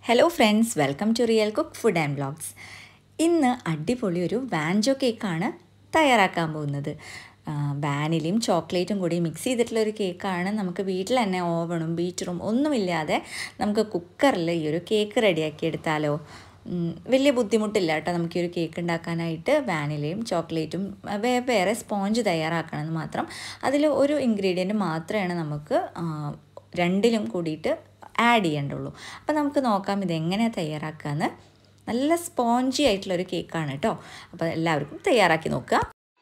hello friends welcome to real cook food and blogs ഇന്ന് അടിപൊളി ഒരു വാൻജോ കേക്കാണ് തയ്യാറാക്കാൻ പോകുന്നത് ആ, വാനിലയും ചോക്ലേറ്റും കൂടി മിക്സ് ചെയ്തിട്ടുള്ള ഒരു കേക്കാണ് നമുക്ക് വീട്ടിൽ തന്നെ ഓവണും ബീറ്ററും ഒന്നുമില്ലാതെ നമുക്ക് കുക്കറിൽ ഈ ഒരു കേക്ക് റെഡിയാക്കി എടുത്താലോ ഉം, വലിയ ബുദ്ധിമുട്ടില്ല കേട്ടോ നമുക്ക് ഈ ഒരു കേക്ക് ഉണ്ടാക്കാനായിട്ട് വാനിലയും ചോക്ലേറ്റും വേ- വേറെ സ്പോഞ്ച് തയ്യാറാക്കണമെന്ന് മാത്രം അതിൽ ഒരു ഇൻഗ്രീഡിയൻറ്റ് മാത്രമാണ് നമുക്ക് ആ, രണ്ടിലും കൂടിയിട്ട് ആഡ് ചെയ്യേണ്ടുള്ളൂ അപ്പോൾ നമുക്ക് നോക്കാം ഇതെങ്ങനെയാണ് തയ്യാറാക്കാമെന്ന് നല്ല സ്പോഞ്ചി ആയിട്ടുള്ളൊരു കേക്കാണ് കേട്ടോ അപ്പോൾ എല്ലാവർക്കും തയ്യാറാക്കി നോക്കുക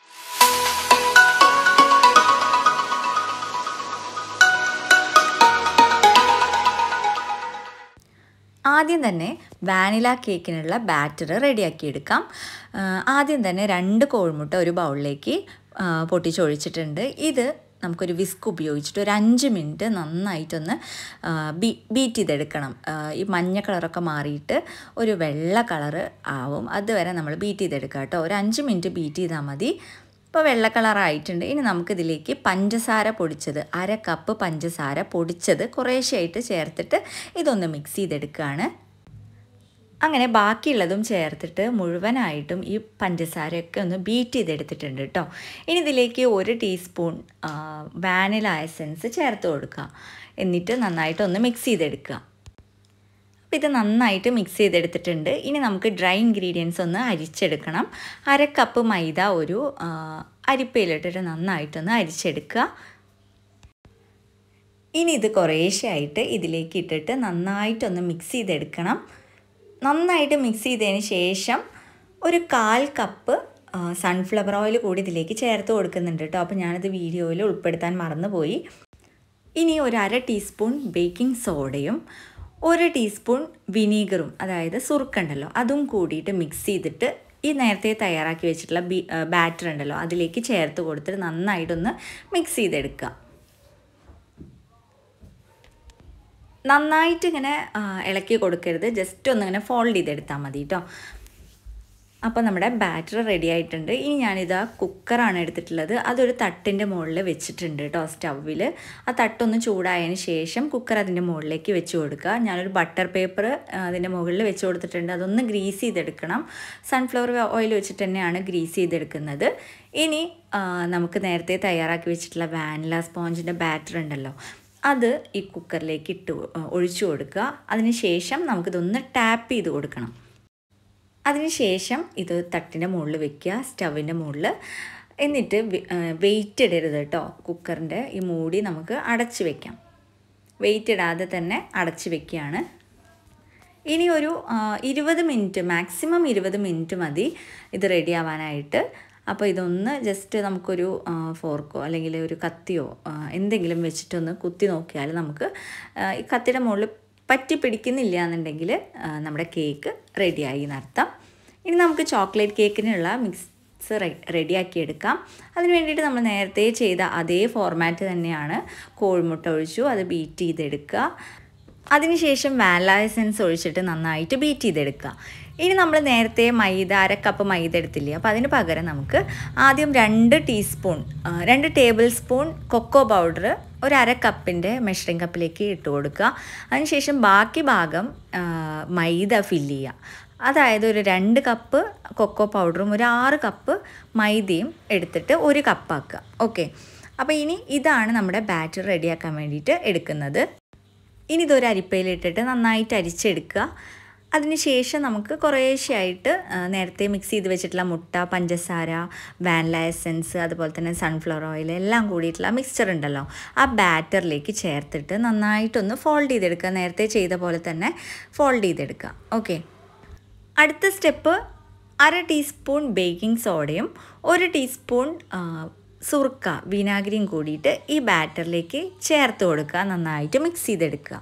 ആദ്യം തന്നെ വാനില കേക്കിനുള്ള ബാറ്റർ റെഡിയാക്കി എടുക്കാം ആ, ആദ്യം തന്നെ രണ്ട് കോഴിമുട്ട ഒരു ബൗളിലേക്ക് ആ, പൊട്ടിച്ചൊഴിച്ചിട്ടുണ്ട് ഇത് നമുക്കൊരു വിസ്ക് ഉപയോഗിച്ചിട്ട് ഒരു അഞ്ച് മിനിറ്റ് നന്നായിട്ടൊന്ന് ആ, ബീ ബീറ്റ് ചെയ്തെടുക്കണം ആ, ഈ മഞ്ഞ കളറൊക്കെ മാറിയിട്ട് ഒരു വെള്ള കളറ് ആവും അതുവരെ നമ്മൾ ബീറ്റ് ചെയ്തെടുക്കുക കേട്ടോ ഒരു അഞ്ച് മിനിറ്റ് ബീറ്റ് ചെയ്താൽ മതി ഇപ്പോൾ വെള്ള കളറായിട്ടുണ്ട് ഇനി നമുക്കിതിലേക്ക് പഞ്ചസാര പൊടിച്ചത് അര കപ്പ് പഞ്ചസാര പൊടിച്ചത് കുറേശ്ശെയായിട്ട് ചേർത്തിട്ട് ഇതൊന്ന് മിക്സ് ചെയ്തെടുക്കുകയാണ് അങ്ങനെ ബാക്കിയുള്ളതും ചേർത്തിട്ട് മുഴുവനായിട്ടും ഈ പഞ്ചസാരയൊക്കെ ഒന്ന് ബീറ്റ് ചെയ്തെടുത്തിട്ടുണ്ട് കേട്ടോ ഇനി ഇതിലേക്ക് ഒരു ടീസ്പൂൺ വാനില എസൻസ് ചേർത്ത് കൊടുക്കുക എന്നിട്ട് നന്നായിട്ട് ഒന്ന് മിക്സ് ചെയ്തെടുക്കുക അപ്പോൾ ഇത് നന്നായിട്ട് മിക്സ് ചെയ്തെടുത്തിട്ടുണ്ട് ഇനി നമുക്ക് ഡ്രൈ ഇൻഗ്രീഡിയൻസ് ഒന്ന് അരിച്ചെടുക്കണം അര കപ്പ് മൈദ ഒരു ആ, അരിപ്പയിലിട്ടിട്ട് നന്നായിട്ടൊന്ന് അരിച്ചെടുക്കുക ഇനി ഇത് കുറേശ്ശെയായിട്ട് ഇതിലേക്ക് ഇട്ടിട്ട് നന്നായിട്ടൊന്ന് മിക്സ് ചെയ്തെടുക്കണം നന്നായിട്ട് മിക്സ് ചെയ്തതിന് ശേഷം ഒരു കാൽ കപ്പ് സൺഫ്ലവർ ഓയിൽ കൂടി ഇതിലേക്ക് ചേർത്ത് കൊടുക്കുന്നുണ്ട് കേട്ടോ അപ്പോൾ ഞാനിത് വീഡിയോയിൽ ഉൾപ്പെടുത്താൻ മറന്നുപോയി ഇനി ഒരു അര ടീസ്പൂൺ ബേക്കിംഗ് സോഡയും ഒരു ടീസ്പൂൺ വിനീഗറും അതായത് സുറുക്കുണ്ടല്ലോ അതും കൂടിയിട്ട് മിക്സ് ചെയ്തിട്ട് ഈ നേരത്തെ തയ്യാറാക്കി വെച്ചിട്ടുള്ള ബി ബാറ്റർ ഉണ്ടല്ലോ അതിലേക്ക് ചേർത്ത് കൊടുത്തിട്ട് നന്നായിട്ടൊന്ന് മിക്സ് ചെയ്തെടുക്കുക നന്നായിട്ട് ഇങ്ങനെ ആ, ഇളക്കി കൊടുക്കരുത് ജസ്റ്റ് ഒന്ന് ഇങ്ങനെ ഫോൾഡ് ചെയ്തെടുത്താൽ മതി കേട്ടോ അപ്പോൾ നമ്മുടെ ബാറ്റർ റെഡി ആയിട്ടുണ്ട് ഇനി ഞാനിതാ കുക്കറാണ് എടുത്തിട്ടുള്ളത് അതൊരു തട്ടിൻ്റെ മുകളിൽ വെച്ചിട്ടുണ്ട് കേട്ടോ സ്റ്റൗവിൽ ആ തട്ടൊന്ന് ചൂടായതിന് ശേഷം കുക്കർ അതിൻ്റെ മുകളിലേക്ക് വെച്ച് കൊടുക്കുക ഞാനൊരു ബട്ടർ പേപ്പർ അതിൻ്റെ മുകളിൽ വെച്ച് കൊടുത്തിട്ടുണ്ട് അതൊന്ന് ഗ്രീസ് ചെയ്തെടുക്കണം സൺഫ്ലവർ ഓയിൽ വെച്ചിട്ട് തന്നെയാണ് ഗ്രീസ് ചെയ്തെടുക്കുന്നത് ഇനി ആ, നമുക്ക് നേരത്തെ തയ്യാറാക്കി വെച്ചിട്ടുള്ള വാനില സ്പോഞ്ചിൻ്റെ ബാറ്റർ ഉണ്ടല്ലോ അത് ഈ കുക്കറിലേക്ക് ഇട്ട് കൊ- ഒഴിച്ചു കൊടുക്കുക അതിന് ശേഷം നമുക്കിതൊന്ന് ടാപ്പ് ചെയ്ത് കൊടുക്കണം അതിനുശേഷം ഇത് തട്ടിൻ്റെ മുകളിൽ വെക്കുക സ്റ്റവിൻ്റെ മുകളിൽ എന്നിട്ട് വെയിറ്റ് ഇടരുത് കേട്ടോ കുക്കറിൻ്റെ ഈ മൂടി നമുക്ക് അടച്ച് വെക്കാം വെയിറ്റ് ഇടാതെ തന്നെ അടച്ച് വെക്കുകയാണ് ഇനി ഒരു ആ, ഇരുപത് മിനിറ്റ് മാക്സിമം ഇരുപത് മിനിറ്റ് മതി ഇത് റെഡി ആവാനായിട്ട് അപ്പോൾ ഇതൊന്ന് ജസ്റ്റ് നമുക്കൊരു ആ, ഫോർക്കോ അല്ലെങ്കിൽ ഒരു കത്തിയോ ആ, എന്തെങ്കിലും വെച്ചിട്ടൊന്ന് കുത്തി നോക്കിയാൽ നമുക്ക് ആ, ഈ കത്തിയുടെ മുകളിൽ പറ്റി പിടിക്കുന്നില്ല എന്നുണ്ടെങ്കിൽ ആ, നമ്മുടെ കേക്ക് റെഡിയായി എന്നർത്ഥം ഇനി നമുക്ക് ചോക്ലേറ്റ് കേക്കിനുള്ള മിക്സ് റെഡിയാക്കി എടുക്കാം അതിന് വേണ്ടിയിട്ട് നമ്മൾ നേരത്തെ ചെയ്ത അതേ ഫോർമാറ്റ് തന്നെയാണ് കോഴിമുട്ട ഒഴിച്ചു അത് ബീറ്റ് ചെയ്തെടുക്കുക അതിനുശേഷം വാനില എസൻസ് ഒഴിച്ചിട്ട് നന്നായിട്ട് ബീറ്റ് ചെയ്തെടുക്കുക ഇനി നമ്മൾ നേരത്തെ മൈദ അര കപ്പ് മൈദ എടുത്തില്ലേ അപ്പോൾ അതിന് പകരം നമുക്ക് ആദ്യം രണ്ട് ടീസ്പൂൺ ആ, രണ്ട് ടേബിൾ സ്പൂൺ കൊക്കോ പൗഡർ ഒരു അര കപ്പിൻ്റെ മെഷറിംഗ് കപ്പിലേക്ക് ഇട്ട് കൊടുക്കുക അതിനുശേഷം ബാക്കി ഭാഗം ആ, മൈദ ഫില്ല് ചെയ്യുക അതായത് ഒരു രണ്ട് കപ്പ് കൊക്കോ പൗഡറും ഒരു ആറ് കപ്പ് മൈദയും എടുത്തിട്ട് ഒരു കപ്പാക്കുക ഓക്കെ അപ്പോൾ ഇനി ഇതാണ് നമ്മുടെ ബാറ്റർ റെഡിയാക്കാൻ വേണ്ടിയിട്ട് എടുക്കുന്നത് ഇനി ഇതൊരു അരിപ്പയിലിട്ടിട്ട് നന്നായിട്ട് അരിച്ചെടുക്കുക അതിനുശേഷം നമുക്ക് കുറേശ്ശെയായിട്ട് ആ, നേരത്തെ മിക്സ് ചെയ്ത് വെച്ചിട്ടുള്ള മുട്ട പഞ്ചസാര വാനില എസൻസ് അതുപോലെ തന്നെ സൺഫ്ലവർ ഓയിൽ എല്ലാം കൂടിയിട്ടുള്ള മിക്സ്ചർ ഉണ്ടല്ലോ ആ ബാറ്ററിലേക്ക് ചേർത്തിട്ട് നന്നായിട്ടൊന്ന് ഫോൾഡ് ചെയ്തെടുക്കുക നേരത്തെ ചെയ്ത പോലെ തന്നെ ഫോൾഡ് ചെയ്തെടുക്കുക ഓക്കെ അടുത്ത സ്റ്റെപ്പ് അര ടീസ്പൂൺ ബേക്കിംഗ് സോഡയും ഒരു ടീസ്പൂൺ ആ, സുറുക്ക വിനാഗിരിയും കൂടിയിട്ട് ഈ ബാറ്ററിലേക്ക് ചേർത്ത് കൊടുക്കുക നന്നായിട്ട് മിക്സ് ചെയ്തെടുക്കുക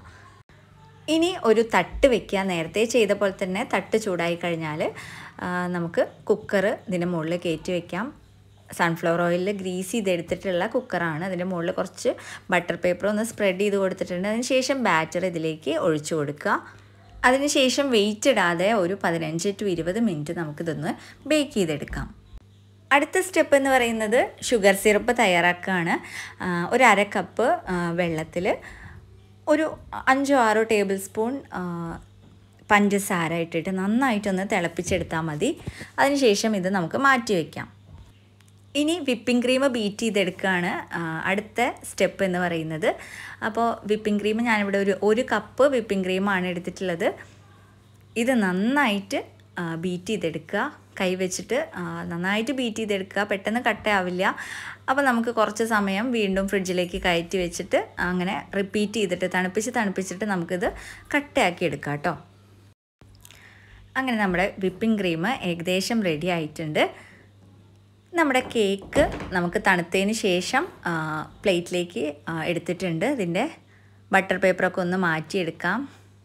ഇനി ഒരു തട്ട് വെക്കുക നേരത്തെ ചെയ്ത പോലെ തന്നെ തട്ട് ചൂടായി കഴിഞ്ഞാൽ ആ, നമുക്ക് കുക്കർ ഇതിൻ്റെ മുകളിൽ കയറ്റി വെക്കാം സൺഫ്ലവർ ഓയിലിൽ ഗ്രീസ് ചെയ്തെടുത്തിട്ടുള്ള കുക്കറാണ് അതിൻ്റെ മുകളിൽ കുറച്ച് ബട്ടർ പേപ്പർ ഒന്ന് സ്പ്രെഡ് ചെയ്ത് കൊടുത്തിട്ടുണ്ട് അതിന് ശേഷം ബാറ്റർ ഇതിലേക്ക് ഒഴിച്ചു കൊടുക്കുക അതിനുശേഷം വെയിറ്റ് ഇടാതെ ഒരു പതിനഞ്ച് ടു ഇരുപത് മിനിറ്റ് നമുക്കിതൊന്ന് ബേക്ക് ചെയ്തെടുക്കാം അടുത്ത സ്റ്റെപ്പ് എന്ന് പറയുന്നത് ഷുഗർ സിറപ്പ് തയ്യാറാക്കുകയാണ് ആ, ഒരു അര കപ്പ് വെള്ളത്തിൽ ഒരു അഞ്ചോ ആറോ ടേബിൾ സ്പൂൺ പഞ്ചസാര ഇട്ടിട്ട് നന്നായിട്ടൊന്ന് തിളപ്പിച്ചെടുത്താൽ മതി അതിനുശേഷം ഇത് നമുക്ക് മാറ്റി വയ്ക്കാം ഇനി വിപ്പിംഗ് ക്രീം ബീറ്റ് ചെയ്തെടുക്കുകയാണ് അടുത്ത സ്റ്റെപ്പ് എന്ന് പറയുന്നത് അപ്പോൾ വിപ്പിംഗ് ക്രീം ഞാനിവിടെ ഒരു ഒരു കപ്പ് വിപ്പിംഗ് ക്രീമാണ് എടുത്തിട്ടുള്ളത് ഇത് നന്നായിട്ട് ബീറ്റ് ചെയ്തെടുക്കുക കൈ വെച്ചിട്ട് നന്നായിട്ട് ബീറ്റ് ചെയ്തെടുക്കുക പെട്ടെന്ന് കട്ടയാവില്ല അപ്പോൾ നമുക്ക് കുറച്ച് സമയം വീണ്ടും ഫ്രിഡ്ജിലേക്ക് കയറ്റി വെച്ചിട്ട് അങ്ങനെ റിപ്പീറ്റ് ചെയ്തിട്ട് തണുപ്പിച്ച് തണുപ്പിച്ചിട്ട് നമുക്കിത് കട്ടയാക്കി എടുക്കാം കേട്ടോ അങ്ങനെ നമ്മുടെ വിപ്പിംഗ് ക്രീം ഏകദേശം റെഡി ആയിട്ടുണ്ട് നമ്മുടെ കേക്ക് നമുക്ക് തണുത്തതിന് ശേഷം പ്ലേറ്റിലേക്ക് എടുത്തിട്ടുണ്ട് ഇതിൻ്റെ ബട്ടർ പേപ്പറൊക്കെ ഒന്ന് മാറ്റിയെടുക്കാം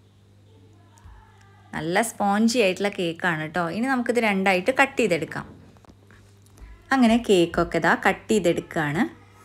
നല്ല സ്പോഞ്ചി ആയിട്ടുള്ള കേക്കാണ് കേട്ടോ ഇനി നമുക്കിത് രണ്ടായിട്ട് കട്ട് ചെയ്തെടുക്കാം അങ്ങനെ കേക്കൊക്കെ ഇതാ കട്ട് ചെയ്തെടുക്കുകയാണ്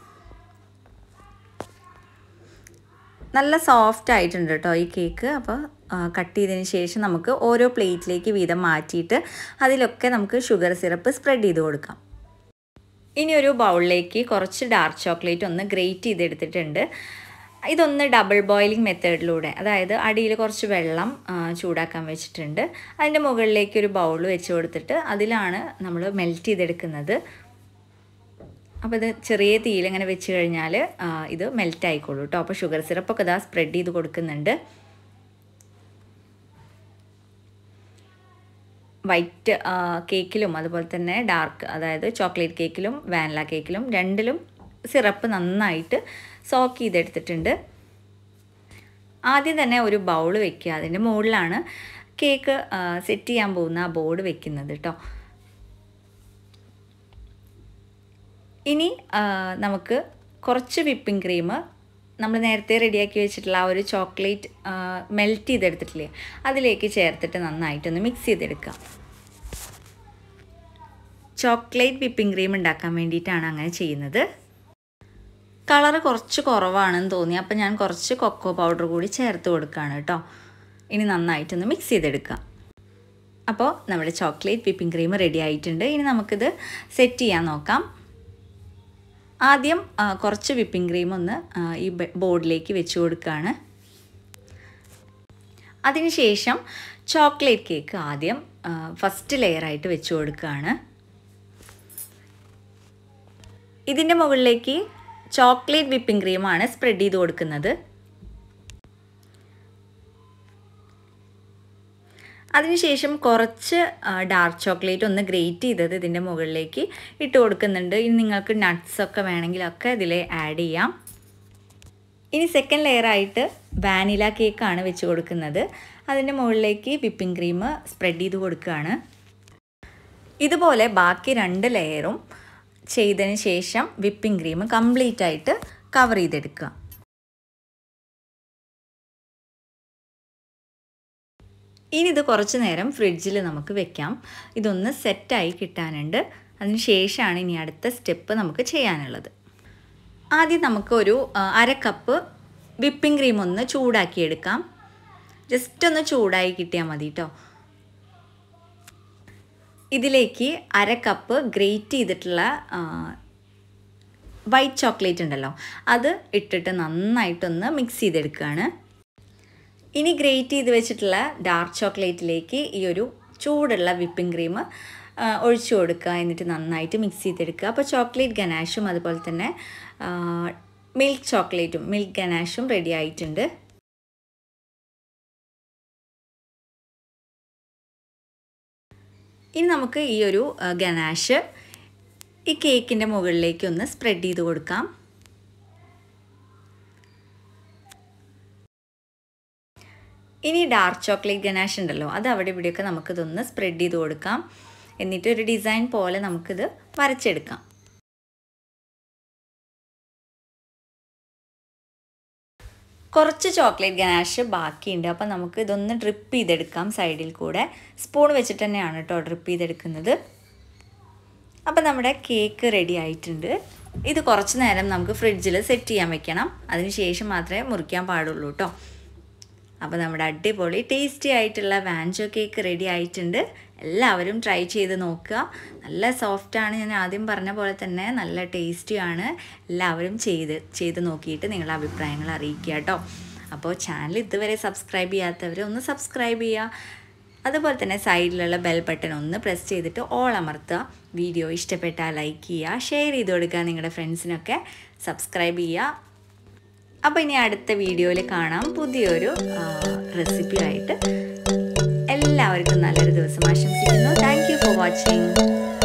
നല്ല സോഫ്റ്റ് ആയിട്ടുണ്ട് കേട്ടോ ഈ കേക്ക് അപ്പോൾ കട്ട് ചെയ്തതിന് ശേഷം നമുക്ക് ഓരോ പ്ലേറ്റിലേക്ക് വീതം മാറ്റിയിട്ട് അതിലൊക്കെ നമുക്ക് ഷുഗർ സിറപ്പ് സ്പ്രെഡ് ചെയ്ത് കൊടുക്കാം ഇനി ഒരു ബൗളിലേക്ക് കുറച്ച് ഡാർക്ക് ചോക്ലേറ്റ് ഒന്ന് ഗ്രേറ്റ് ചെയ്തെടുത്തിട്ടുണ്ട് ഇതൊന്ന് ഡബിൾ ബോയിലിംഗ് മെത്തേഡിലൂടെ അതായത് അടിയിൽ കുറച്ച് വെള്ളം ചൂടാക്കാൻ വെച്ചിട്ടുണ്ട് അതിൻ്റെ മുകളിലേക്ക് ഒരു ബൗൾ വെച്ച് കൊടുത്തിട്ട് അതിലാണ് നമ്മൾ മെൽറ്റ് ചെയ്തെടുക്കുന്നത് അപ്പോൾ ഇത് ചെറിയ തീയിൽ ഇങ്ങനെ വെച്ച് കഴിഞ്ഞാൽ ഇത് മെൽറ്റ് ആയിക്കോളൂ കേട്ടോ അപ്പോൾ ഷുഗർ സിറപ്പൊക്കെ ഇതാ സ്പ്രെഡ് ചെയ്ത് കൊടുക്കുന്നുണ്ട് വൈറ്റ് കേക്കിലും അതുപോലെ തന്നെ ഡാർക്ക് അതായത് ചോക്ലേറ്റ് കേക്കിലും വാനില കേക്കിലും രണ്ടിലും സിറപ്പ് നന്നായിട്ട് സോക്ക് ചെയ്തെടുത്തിട്ടുണ്ട് ആദ്യം തന്നെ ഒരു ബൗൾ വെക്കുക അതിൻ്റെ മുകളിലാണ് കേക്ക് സെറ്റ് ചെയ്യാൻ പോകുന്ന ആ ബോർഡ് വെക്കുന്നത് കേട്ടോ ഇനി നമുക്ക് കുറച്ച് വിപ്പിംഗ് ക്രീം നമ്മൾ നേരത്തെ റെഡിയാക്കി വെച്ചിട്ടുള്ള ആ ഒരു ചോക്ലേറ്റ് മെൽറ്റ് ചെയ്തെടുത്തിട്ടില്ലേ അതിലേക്ക് ചേർത്തിട്ട് നന്നായിട്ടൊന്ന് മിക്സ് ചെയ്തെടുക്കാം ചോക്ലേറ്റ് വിപ്പിംഗ് ക്രീം ഉണ്ടാക്കാൻ വേണ്ടിയിട്ടാണ് അങ്ങനെ ചെയ്യുന്നത് കളറ് കുറച്ച് കുറവാണെന്ന് തോന്നി അപ്പോൾ ഞാൻ കുറച്ച് കൊക്കോ പൗഡർ കൂടി ചേർത്ത് കൊടുക്കുകയാണ് കേട്ടോ ഇനി നന്നായിട്ടൊന്ന് മിക്സ് ചെയ്തെടുക്കാം അപ്പോൾ നമ്മുടെ ചോക്ലേറ്റ് വിപ്പിംഗ് ക്രീം റെഡി ആയിട്ടുണ്ട് ഇനി നമുക്കിത് സെറ്റ് ചെയ്യാൻ നോക്കാം ആദ്യം കുറച്ച് വിപ്പിംഗ് ക്രീം ഒന്ന് ഈ ബോർഡിലേക്ക് വെച്ച് കൊടുക്കുകയാണ് അതിനുശേഷം ചോക്ലേറ്റ് കേക്ക് ആദ്യം ഫസ്റ്റ് ലെയറായിട്ട് വെച്ച് കൊടുക്കുകയാണ് ഇതിൻ്റെ മുകളിലേക്ക് ചോക്ലേറ്റ് വിപ്പിംഗ് ക്രീമാണ് സ്പ്രെഡ് ചെയ്ത് കൊടുക്കുന്നത് അതിനുശേഷം കുറച്ച് ഡാർക്ക് ചോക്ലേറ്റ് ഒന്ന് ഗ്രേറ്റ് ചെയ്തത് ഇതിൻ്റെ മുകളിലേക്ക് ഇട്ട് കൊടുക്കുന്നുണ്ട് ഇനി നിങ്ങൾക്ക് നട്ട്സൊക്കെ വേണമെങ്കിലൊക്കെ ഇതിൽ ആഡ് ചെയ്യാം ഇനി സെക്കൻഡ് ലെയറായിട്ട് വാനില കേക്കാണ് വെച്ച് കൊടുക്കുന്നത് അതിൻ്റെ മുകളിലേക്ക് വിപ്പിംഗ് ക്രീം സ്പ്രെഡ് ചെയ്ത് കൊടുക്കുകയാണ് ഇതുപോലെ ബാക്കി രണ്ട് ലെയറും ചെയ്തതിന് ശേഷം വിപ്പിംഗ് ക്രീം കംപ്ലീറ്റ് ആയിട്ട് കവർ ചെയ്തെടുക്കുക ഇനി ഇത് കുറച്ച് നേരം ഫ്രിഡ്ജിൽ നമുക്ക് വെക്കാം ഇതൊന്ന് സെറ്റായി കിട്ടാനുണ്ട് അതിന് ശേഷമാണ് ഇനി അടുത്ത സ്റ്റെപ്പ് നമുക്ക് ചെയ്യാനുള്ളത് ആദ്യം നമുക്ക് ഒരു അര കപ്പ് വിപ്പിംഗ് ക്രീം ഒന്ന് ചൂടാക്കിയെടുക്കാം ജസ്റ്റ് ഒന്ന് ചൂടായി കിട്ടിയാൽ മതി കേട്ടോ ഇതിലേക്ക് അര കപ്പ് ഗ്രേറ്റ് ചെയ്തിട്ടുള്ള വൈറ്റ് ചോക്ലേറ്റ് ഉണ്ടല്ലോ അത് ഇട്ടിട്ട് നന്നായിട്ടൊന്ന് മിക്സ് ചെയ്തെടുക്കുകയാണ് ഇനി ഗ്രേറ്റ് ചെയ്ത് വെച്ചിട്ടുള്ള ഡാർക്ക് ചോക്ലേറ്റിലേക്ക് ഈ ഒരു ചൂടുള്ള വിപ്പിംഗ് ക്രീം ഒഴിച്ചു കൊടുക്കുക എന്നിട്ട് നന്നായിട്ട് മിക്സ് ചെയ്തെടുക്കുക അപ്പോൾ ചോക്ലേറ്റ് ഗനാഷും അതുപോലെ തന്നെ മിൽക്ക് ചോക്ലേറ്റും മിൽക്ക് ഗനാഷും റെഡി ആയിട്ടുണ്ട് ഇനി നമുക്ക് ഈ ഒരു ഗനാഷ് ഈ കേക്കിൻ്റെ മുകളിലേക്ക് ഒന്ന് സ്പ്രെഡ് ചെയ്ത് കൊടുക്കാം ഇനി ഡാർക്ക് ചോക്ലേറ്റ് ഗനാഷ് ഉണ്ടല്ലോ അത് അവിടെ ഇവിടെയൊക്കെ നമുക്കിതൊന്ന് സ്പ്രെഡ് ചെയ്ത് കൊടുക്കാം എന്നിട്ട് ഒരു ഡിസൈൻ പോലെ നമുക്കിത് വരച്ചെടുക്കാം കുറച്ച് ചോക്ലേറ്റ് ഗനാഷ് ബാക്കിയുണ്ട് അപ്പോൾ നമുക്ക് ഇതൊന്ന് ഡ്രിപ്പ് ചെയ്തെടുക്കാം സൈഡിൽ കൂടെ സ്പൂൺ വെച്ചിട്ട് തന്നെയാണ് കേട്ടോ ഡ്രിപ്പ് ചെയ്തെടുക്കുന്നത് അപ്പോൾ നമ്മുടെ കേക്ക് റെഡി ആയിട്ടുണ്ട് ഇത് കുറച്ച് നേരം നമുക്ക് ഫ്രിഡ്ജിൽ സെറ്റ് ചെയ്യാൻ വെക്കണം അതിന് ശേഷം മാത്രമേ മുറിക്കാൻ പാടുള്ളൂ കേട്ടോ അപ്പോൾ നമ്മുടെ അടിപൊളി ടേസ്റ്റി ആയിട്ടുള്ള വാൻജോ കേക്ക് റെഡി ആയിട്ടുണ്ട് എല്ലാവരും ട്രൈ ചെയ്ത് നോക്കുക നല്ല സോഫ്റ്റാണ് ഞാൻ ആദ്യം പറഞ്ഞ പോലെ തന്നെ നല്ല ടേസ്റ്റിയാണ് എല്ലാവരും ചെയ്ത് ചെയ്ത് നോക്കിയിട്ട് നിങ്ങളുടെ അഭിപ്രായങ്ങൾ അറിയിക്കുക കേട്ടോ അപ്പോൾ ചാനൽ ഇതുവരെ സബ്സ്ക്രൈബ് ചെയ്യാത്തവർ ഒന്ന് സബ്സ്ക്രൈബ് ചെയ്യുക അതുപോലെ തന്നെ സൈഡിലുള്ള ബെൽ ബട്ടൺ ഒന്ന് പ്രസ് ചെയ്തിട്ട് ഓൾ അമർത്തുക വീഡിയോ ഇഷ്ടപ്പെട്ടാൽ ലൈക്ക് ചെയ്യുക ഷെയർ ചെയ്ത് കൊടുക്കുക നിങ്ങളുടെ ഫ്രണ്ട്സിനൊക്കെ സബ്സ്ക്രൈബ് ചെയ്യുക അപ്പോൾ ഇനി അടുത്ത വീഡിയോയിൽ കാണാം പുതിയൊരു റെസിപ്പിയായിട്ട് എല്ലാവർക്കും നല്ലൊരു ദിവസം ആശംസിക്കുന്നു താങ്ക് യു ഫോർ വാച്ചിങ്